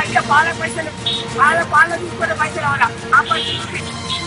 ఇంకా పాల పైసలు పాల పాల తీసుకునే పైసలు రావాలా ఆ పైసలు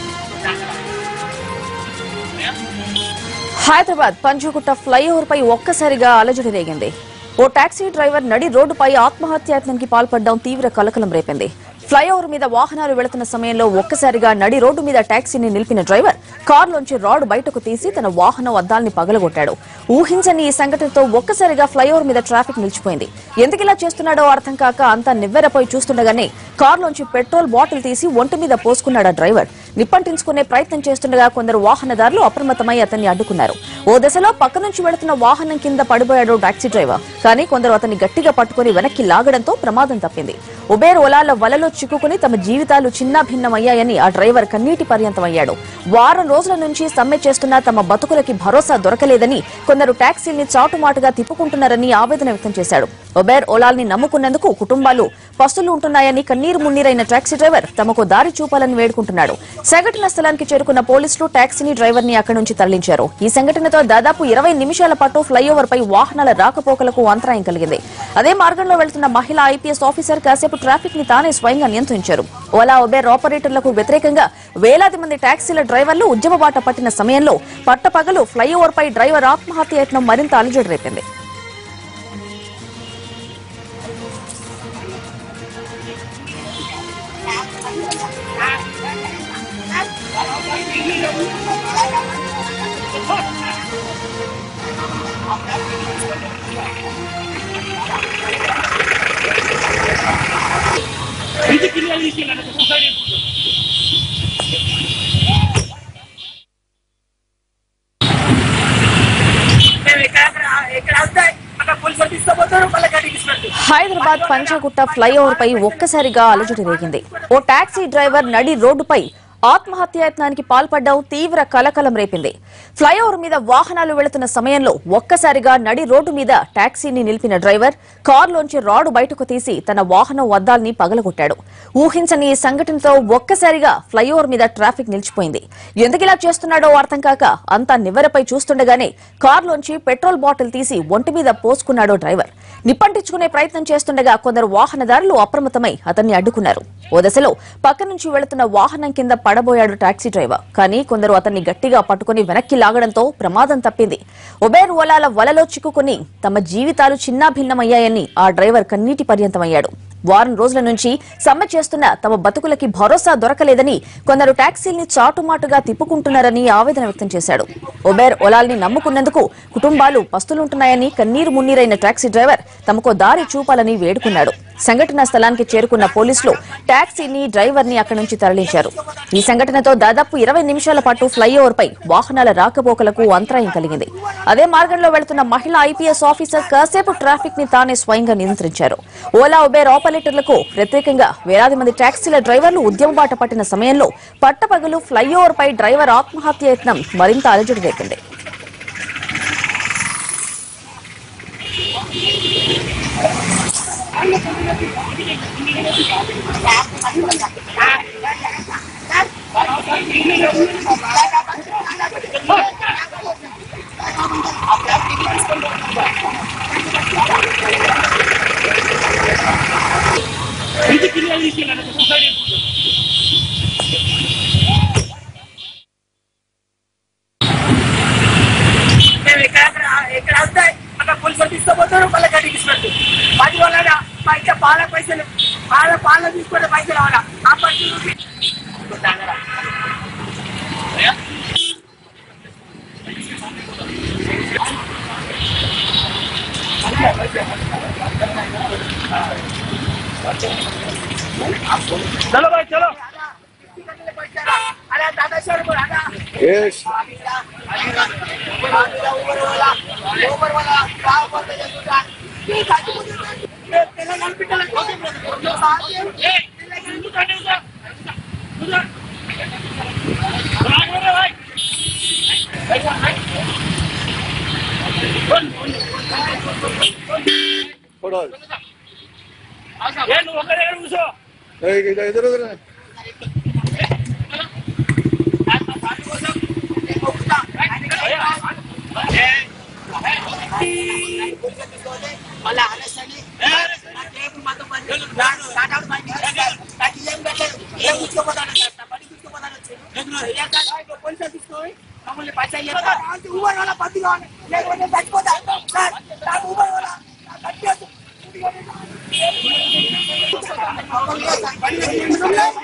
హైదరాబాద్ పంజుగుట్ట ఫ్లైఓవర్ పై ఒక్కసారిగా అలజడి రేగింది ఓ టాక్సీ డ్రైవర్ నడి రోడ్డుపై ఆత్మహత్యాయత్నానికి పాల్పడడం తీవ్ర కలకలం రేపింది ఫ్లైఓవర్ మీద వాహనాలు వెళుతున్న సమయంలో ఒక్కసారిగా నడి రోడ్డు మీద టాక్సీని నిలిపిన డ్రైవర్ కారులోంచి రాడ్ బయటకు తీసి తన వాహనం అద్దాల్ని పగలగొట్టాడు ఊహించని ఈ సంఘటనతో ఒక్కసారిగా ఫ్లైఓవర్ మీద ట్రాఫిక్ నిలిచిపోయింది ఎందుకిలా చేస్తున్నాడో అర్థం కాక అంతా నివ్వెరపోయి చూస్తుండగానే కారులోంచి పెట్రోల్ బాటిల్ తీసి ఒంటి మీద పోసుకున్నాడు ఆ డ్రైవర్ నిప్పంటించుకునే ప్రయత్నం చేస్తుండగా కొందరు వాహనదారులు అప్రమత్తమై అతన్ని అడ్డుకున్నారు ఓ దశలో పక్క నుంచి వెళుతున్న వాహనం కింద పడిపోయాడు టాక్సీ డ్రైవర్ కానీ కొందరు అతన్ని గట్టిగా పట్టుకుని వెనక్కి లాగడంతో ప్రమాదం తప్పింది ఉబేర్ ఓలాల వలలో చిక్కుకుని తమ జీవితాలు చిన్నాభిన్నమయ్యాయని ఆ డ్రైవర్ కన్నీటి పర్యంతమయ్యాడు వారం రోజుల నుంచి సమ్మె చేస్తున్నా తమ బతుకులకి భరోసా దొరకలేదని కొందరు టాక్సీల్ని చాటుమాటుగా తిప్పుకుంటున్నారని ఆవేదన వ్యక్తం చేశాడు ఒబేర్ ఓలాల్ని నమ్ముకున్నందుకు కుటుంబాలు పస్తులు ఉంటున్నాయని కన్నీరు మున్నీరైన టాక్సీ డ్రైవర్ తమకు దారి చూపాలని వేడుకుంటున్నాడు సంఘటన స్థలానికి చేరుకున్న పోలీసులు టాక్సీని డ్రైవర్ ని అక్కడి నుంచి తరలించారు ఈ సంఘటనతో దాదాపు ఇరవై నిమిషాల పాటు ఫ్లైఓవర్ పై వాహనాల రాకపోకలకు అంతరాయం కలిగింది అదే మార్గంలో వెళ్తున్న మహిళా ఐపీఎస్ ఆఫీసర్ కాసేపు ట్రాఫిక్ ని తానే స్వయంగా నియంత్రించారు ఓలా ఉబేర్ ఆపరేటర్లకు వ్యతిరేకంగా వేలాది మంది టాక్సీల డ్రైవర్లు ఉద్యమ బాట పట్టిన సమయంలో పట్టపగలు ఫ్లైఓవర్ పై డ్రైవర్ ఆత్మహత్య యత్నం మరింత అలజడి రేపింది మేము ఎక్కడ ఎక్కడ వస్తాయి అక్కడ పోలీసులు తీసుకోబోతారు మళ్ళీ గడ్డి తీసుకెళ్తారు హైదరాబాద్ పంచగుట్ట ఫ్లైఓవర్ పై ఒక్కసారిగా అలజడి రేగింది ఓ టాక్సీ డ్రైవర్ నడి రోడ్డుపై ఆత్మహత్యాయత్నానికి పాల్పడ్డం తీవ్ర కలకలం రేపింది ఫ్లైఓవర్ మీద వాహనాలు వెళుతున్న సమయంలో ఒక్కసారిగా నడి రోడ్డు మీద టాక్సీని నిలిపిన డ్రైవర్ కారులోంచి రాడు బయటకు తీసి తన వాహనం అద్దాల్ని పగలగొట్టాడు ఊహించని ఈ సంఘటనతో ఒక్కసారిగా ఫ్లైఓవర్ మీద ట్రాఫిక్ నిలిచిపోయింది ఎందుకిలా చేస్తున్నాడో అర్థం కాక అంతా నివ్వెరపై చూస్తుండగానే కారులోంచి పెట్రోల్ బాటిల్ తీసి ఒంటి మీద పోసుకున్నాడో డ్రైవర్ నిప్పంటించుకునే ప్రయత్నం చేస్తుండగా కొందరు వాహనదారులు అప్రమత్తమై అతన్ని అడ్డుకున్నారు ఓ దశలో పక్క నుంచి వెళుతున్న వాహనం కింద పడబోయాడు టాక్సీ డ్రైవర్ కానీ కొందరు అతన్ని గట్టిగా పట్టుకుని వెనక్కి లాగడంతో ప్రమాదం తప్పింది ఉబేర్ ఓలాల వలలో చిక్కుకుని తమ జీవితాలు చిన్నాభిన్నమయ్యాయని ఆ డ్రైవర్ కన్నీటి పర్యంతమయ్యాడు వారం రోజుల నుంచి సమ్మె చేస్తున్న తమ బతుకులకి భరోసా దొరకలేదని కొందరు టాక్సీల్ని చాటుమాటుగా తిప్పుకుంటున్నారని ఆవేదన వ్యక్తం చేశాడు ఒబేర్ ఒలాల్ని నమ్ముకున్నందుకు కుటుంబాలు పస్తులుంటున్నాయని కన్నీరు మున్నీరైన టాక్సీ డ్రైవర్ తమకు దారి చూపాలని వేడుకున్నాడు సంఘటనా స్థలానికి చేరుకున్న పోలీసులు టాక్సీని డ్రైవర్ ని అక్కడి నుంచి తరలించారు ఈ సంఘటనతో దాదాపు ఇరవై నిమిషాల పాటు ఫ్లైఓవర్ పై వాహనాల రాకపోకలకు అంతరాయం కలిగింది అదే మార్గంలో వెళుతున్న మహిళా ఐపీఎస్ ఆఫీసర్ కాసేపు ట్రాఫిక్ ని తానే స్వయంగా నియంత్రించారు ఓలా ఉబేర్ ఆపరేటర్లకు వ్యతిరేకంగా వేలాది మంది టాక్సీల డ్రైవర్లు ఉద్యమ బాట పట్టిన సమయంలో పట్టపగలు ఫ్లైఓవర్ పై డ్రైవర్ ఆత్మహత్య యత్నం మరింత అలజడి రేపింది మేము ఎక్కడ ఎక్కడ వస్తాయి అక్కడ పోలీసులు తీసుకోబోతారు మళ్ళీ గడ్డి తీసుకెళ్తారు పది వల్ల ఇంకా పాల పైసలు పాల పాల తీసుకునే పైసలు రావాలా ఆ పైసలు चलो भाई चलो అరే దాదా సార్ అదా Yes. తెలంగాణ పిల్లలకు थोड़ा ఏ నువ్వు ఒక్క దగ్గర కూర్చో इधर इधर इधर इधर మళ్ళీ ఆలస్యాన్ని మాతో పని ఏ సార్, ఇంకో పోలీసులు తీసుకొని మమ్మల్ని పంచాయతీ చేస్తారు. అంటే ఊబర్ వాళ్ళ పత్తి కావాలి లేకపోతే చచ్చిపోతా సార్ నాకు ఊబర్ వాళ్ళ నాకు కట్టేయద్దు.